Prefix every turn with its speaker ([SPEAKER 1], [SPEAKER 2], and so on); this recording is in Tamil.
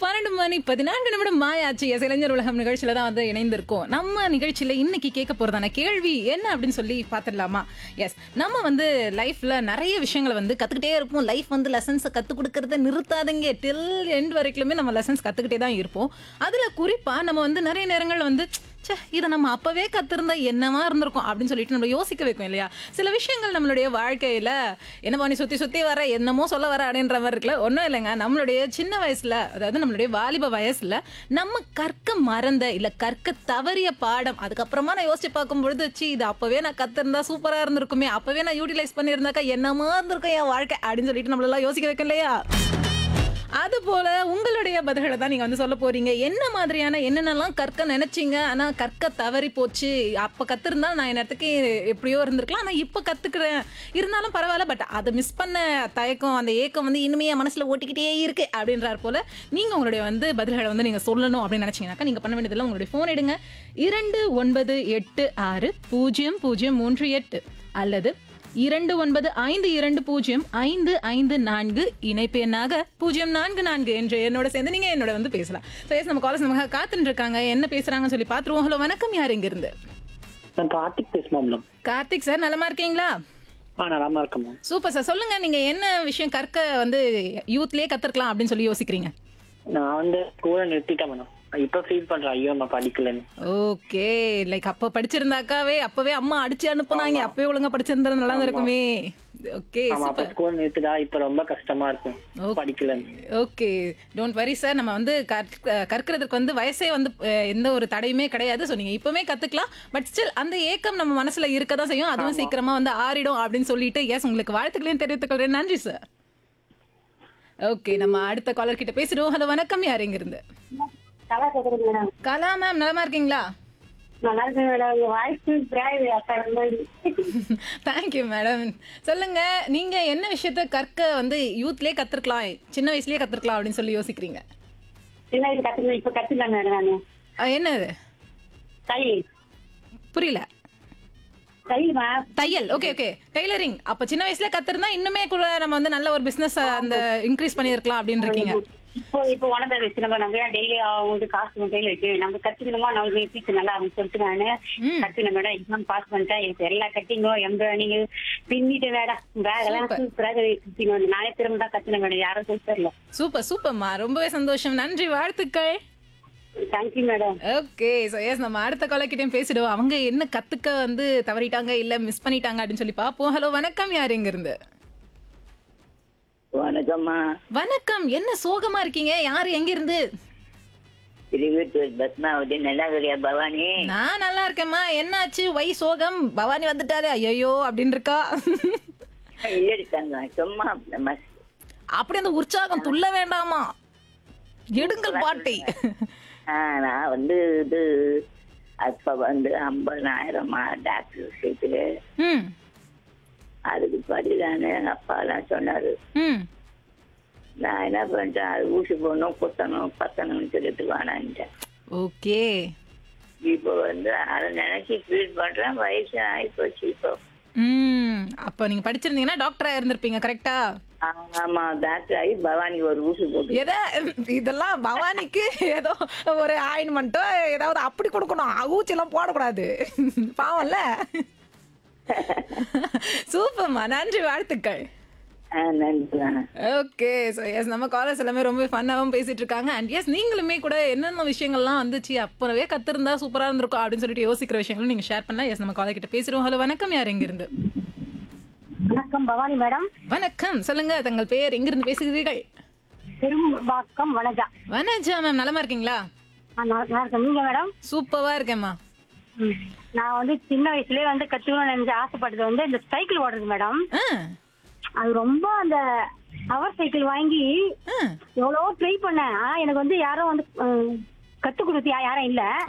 [SPEAKER 1] பன்னெண்டு மணி பதினான்கு நிமிடம் மாயாச்சு எஸ் இளைஞர் உலகம் நிகழ்ச்சியில தான் வந்து இணைந்திருக்கோம் நம்ம நிகழ்ச்சியில இன்னைக்கு கேட்க போறதான கேள்வி என்ன அப்படின்னு சொல்லி பார்த்துடலாமா எஸ் நம்ம வந்து லைஃப்ல நிறைய விஷயங்களை வந்து கத்துக்கிட்டே இருப்போம் லைஃப் வந்து லெசன்ஸை கத்துக் கொடுக்கறத நிறுத்தாதீங்க டில் எண்ட் வரைக்குமே நம்ம லெசன்ஸ் கத்துக்கிட்டே தான் இருப்போம் அதுல குறிப்பா நம்ம வந்து நிறைய நேரங்கள் வந்து ச்சே இதை நம்ம அப்பவே கத்திருந்தா என்னவா இருந்திருக்கும் அப்படின்னு சொல்லிட்டு நம்ம யோசிக்க வைக்கும் இல்லையா சில விஷயங்கள் நம்மளுடைய வாழ்க்கையில என்ன பண்ணி சுத்தி சுத்தி வர என்னமோ சொல்ல வர அப்படின்ற மாதிரி இருக்குல்ல ஒன்றும் இல்லைங்க நம்மளுடைய சின்ன வயசுல அதாவது நம்மளுடைய வாலிப வயசுல நம்ம கற்க மறந்த இல்ல கற்க தவறிய பாடம் அதுக்கப்புறமா நான் யோசிச்சு பார்க்கும் பொழுது ச்சீ இது அப்பவே நான் கத்திருந்தா சூப்பரா இருந்திருக்குமே அப்பவே நான் யூட்டிலைஸ் பண்ணியிருந்தாக்கா என்னமா இருந்திருக்கும் என் வாழ்க்கை அப்படின்னு சொல்லிட்டு நம்மளெல்லாம் யோசிக்க வைக்கும் இல்லையா அது போல உங்களுடைய பதில்களை தான் நீங்க வந்து சொல்ல போறீங்க என்ன மாதிரியான என்னென்னலாம் கற்க நினைச்சீங்க ஆனா கற்க தவறி போச்சு அப்ப கத்திருந்தா நான் என் இடத்துக்கு எப்படியோ இருந்திருக்கலாம் ஆனா இப்ப கத்துக்கிறேன் இருந்தாலும் பரவாயில்ல பட் அதை மிஸ் பண்ண தயக்கம் அந்த ஏக்கம் வந்து இனிமே என் மனசுல ஓட்டிக்கிட்டே இருக்கு அப்படின்றார் போல நீங்க உங்களுடைய வந்து பதில்களை வந்து நீங்க சொல்லணும் அப்படின்னு நினைச்சீங்கன்னாக்கா நீங்க பண்ண வேண்டியதெல்லாம் உங்களுடைய போன் எடுங்க இரண்டு ஒன்பது எட்டு ஆறு பூஜ்ஜியம் பூஜ்ஜியம் மூன்று எட்டு அல்லது இரண்டு ஒன்பது ஐந்து இரண்டு பூஜ்ஜியம் ஐந்து ஐந்து நான்கு இணைப்பு எண்ணாக பூஜ்ஜியம் நான்கு நான்கு என்று என்னோட சேர்ந்து நீங்க என்னோட வந்து பேசலாம் ஸோ எஸ் நம்ம காலேஜ் நமக்கு காத்துட்டு இருக்காங்க என்ன பேசுறாங்கன்னு சொல்லி பார்த்துருவோம் ஹலோ வணக்கம் யார் இங்க இருந்து
[SPEAKER 2] நான் கார்த்திக் பேசுமா மேடம்
[SPEAKER 1] கார்த்திக் சார் நலமா இருக்கீங்களா
[SPEAKER 2] ஆ நலமா இருக்கேன் மேம்
[SPEAKER 1] சூப்பர் சார் சொல்லுங்க நீங்க என்ன விஷயம் கற்க வந்து யூத்லயே கத்துக்கலாம் அப்படின்னு சொல்லி யோசிக்கிறீங்க
[SPEAKER 2] நான் வந்து ஸ்கூலை நிறுத்திட்டேன் மேடம் இப்போ ஃபீல் பண்றேன் ஐயோ நான் படிக்கலன்னு
[SPEAKER 1] ஓகே லைக் அப்ப படிச்சிருந்தாக்காவே அப்பவே அம்மா அடிச்சு அனுப்புனாங்க அப்பவே ஒழுங்கா படிச்சிருந்தா நல்லா இருக்குமே ஓகே
[SPEAKER 2] ஆமா அப்ப ஸ்கூல் நிறுத்திட்டா இப்ப ரொம்ப கஷ்டமா இருக்கும்
[SPEAKER 1] Okay.
[SPEAKER 2] படிக்கலன்னு
[SPEAKER 1] ஓகே டோன்ட் வரி சார் நம்ம வந்து கற்க- கற்கிறதுக்கு வந்து வயசே வந்து அஹ், எந்த ஒரு தடையுமே கிடையாது ஸோ நீங்கள் இப்போவுமே கற்றுக்கலாம் பட் ஸ்டில் அந்த ஏக்கம் நம்ம மனசில் இருக்க தான் செய்யும் அதுவும் சீக்கிரமாக வந்து ஆறிடும் அப்படின்னு சொல்லிட்டு எஸ் உங்களுக்கு வாழ்த்துக்களையும் தெரிவித்துக் கொள்கிறேன் நன்றி சார் ஓகே நம்ம அடுத்த காலர் கிட்ட பேசிடுவோம் ஹலோ வணக்கம் யார் இருந்து
[SPEAKER 3] நல்லா கேக்குது மேடம்
[SPEAKER 1] கலா மேம் நலமா இருக்கீங்களா
[SPEAKER 3] நல்லா இருக்கு மேடம் உங்க வாய்ஸ் பிராய் அக்கா மாதிரி
[SPEAKER 1] தேங்க்யூ மேடம் சொல்லுங்க நீங்க என்ன விஷயத்த கற்க வந்து யூத்லயே கத்துருக்கலாம் சின்ன வயசுலயே கத்துருக்கலாம் அப்படின்னு சொல்லி யோசிக்கிறீங்க
[SPEAKER 3] சின்ன வயசு கத்துக்கணும் இப்ப கத்துக்கலாம் மேடம் நானு
[SPEAKER 1] அஹ், என்னது
[SPEAKER 3] தையல்
[SPEAKER 1] புரியல
[SPEAKER 3] தையல்மா
[SPEAKER 1] தையல் ஓகே ஓகே டெய்லரிங் அப்ப சின்ன வயசுல கத்திருந்தா இன்னுமே கூட நம்ம வந்து நல்ல ஒரு பிசினஸ் அந்த இன்க்ரீஸ் பண்ணிருக்கலாம் அப்படின்னு இருக்கீங்க
[SPEAKER 3] இப்போ இப்போ உனக்கு வச்சு நம்ம நம்ம டெய்லி அவங்க காசு கையில வச்சு நம்ம கத்துக்கணுமா நம்ம டீச்சர் நல்லா அப்படின்னு சொல்லிட்டு நானு கத்துக்கணும் மேடம் எக்ஸாம் பாஸ் பண்ணிட்டேன் எனக்கு எல்லா கட்டிங்கும் எம்ப்ராய்டிங் பின்னிட்டு மேடம் பேக் எல்லாம் சூப்பராக கத்திக்கணும் நானே திரும்ப தான் கத்துனேன் மேடம் யாரும் சொல்லி தரல
[SPEAKER 1] சூப்பர் சூப்பர்மா ரொம்பவே சந்தோஷம் நன்றி வாழ்த்துக்கள்
[SPEAKER 3] thank you madam
[SPEAKER 1] okay so yes நம்ம அடுத்த காலக்கிட்டையும் பேசிடுவோம் அவங்க என்ன கத்துக்க வந்து தவறிட்டாங்க இல்ல மிஸ் பண்ணிட்டாங்க அப்படின்னு சொல்லி பார்ப்போம் ஹலோ வணக்கம் யார் எங்க இருந்து
[SPEAKER 4] வணக்கம்மா
[SPEAKER 1] வணக்கம் என்ன சோகமா இருக்கீங்க யார் எங்க இருந்து
[SPEAKER 4] திருவீட்டூர் பத்மாவதி நல்லாகரியா பவானி
[SPEAKER 1] நான் நல்லா இருக்கேம்மா என்னாச்சு வை சோகம் பவானி வந்துட்டாரு ஐயோ அப்படின்னு இருக்கா
[SPEAKER 4] இருக்காங்க சும்மா நம்ம
[SPEAKER 1] அப்படி அந்த உற்சாகம் துள்ள வேண்டாமா எடுங்கள் பாட்டை
[SPEAKER 4] ஆ, நான் வந்து இது அப்ப வந்து ஐம்பதாயிரமா டாக்டர் சீட்டு
[SPEAKER 1] ம்
[SPEAKER 4] அதுக்கு படிதானே எங்க அப்பா எல்லாம் சொன்னாரு
[SPEAKER 1] ம்
[SPEAKER 4] நான் என்ன பண்ணிட்டேன் அது ஊசி போடணும் குத்தணும் பத்தணும்னு சொல்லிட்டு வேணான்ட்டேன்
[SPEAKER 1] ஓகே
[SPEAKER 4] இப்போ வந்து அதை நினைச்சு ஃபீல் பண்றேன் வயசு ஆகி போச்சு இப்போ
[SPEAKER 1] ம் அப்போ நீங்க படிச்சிருந்தீங்கன்னா டாக்டரா இருந்திருப்பீங்க கரெக்டா
[SPEAKER 4] ஆமா டாக்டர் ஆகி பவானி ஒரு ஊசி போட்டு
[SPEAKER 1] எதை இதெல்லாம் பவானிக்கு ஏதோ ஒரு ஆயின்மெண்ட்டோ ஏதாவது அப்படி கொடுக்கணும் ஊச்சிலாம் போடக்கூடாது பாவம்ல சூப்பர்மா நன்றி வாழ்த்துக்கள்
[SPEAKER 4] ஆ, நன்றிதான்
[SPEAKER 1] ஓகே ஸோ எஸ் நம்ம காலேஜ் எல்லாமே ரொம்ப ஃபன்னாகவும் பேசிட்டு இருக்காங்க அண்ட் எஸ் நீங்களுமே கூட என்னென்ன விஷயங்கள்லாம் வந்துச்சு அப்பவே கத்திருந்தா சூப்பராக இருந்திருக்கும் அப்படின்னு சொல்லிட்டு யோசிக்கிற விஷயங்களும் நீங்கள் ஷேர் பண்ணலாம் எஸ் நம்ம காலேஜ் கிட்ட பேசிடுவோம் ஹலோ வணக்கம் யார் எங்கிருந்து
[SPEAKER 3] வணக்கம் பவானி மேடம்
[SPEAKER 1] வணக்கம் சொல்லுங்க தங்கள் பெயர் எங்கிருந்து பேசுகிறீர்கள்
[SPEAKER 3] பெரும்பாக்கம் வனஜா
[SPEAKER 1] வனஜா மேம் நலமா இருக்கீங்களா
[SPEAKER 3] ஆ, நல்லா நல்லா இருக்கேன் நீங்க மேடம்
[SPEAKER 1] சூப்பரா இருக்கேம்மா
[SPEAKER 3] ம். நான் வந்து சின்ன வயசுலயே வந்து கத்துக்கணும்னு நினைச்சு ஆசைப்பட்டது வந்து இந்த சைக்கிள் ஓடுறது மேடம்
[SPEAKER 1] ஆ
[SPEAKER 3] அது ரொம்ப அந்த பவர் சைக்கிள் வாங்கி
[SPEAKER 1] ஆ
[SPEAKER 3] எவ்வளவோ ட்ரை பண்ணேன் ஆனா எனக்கு வந்து யாரும் வந்து ம், கத்து கொடுத்து யா- யாரும் இல்ல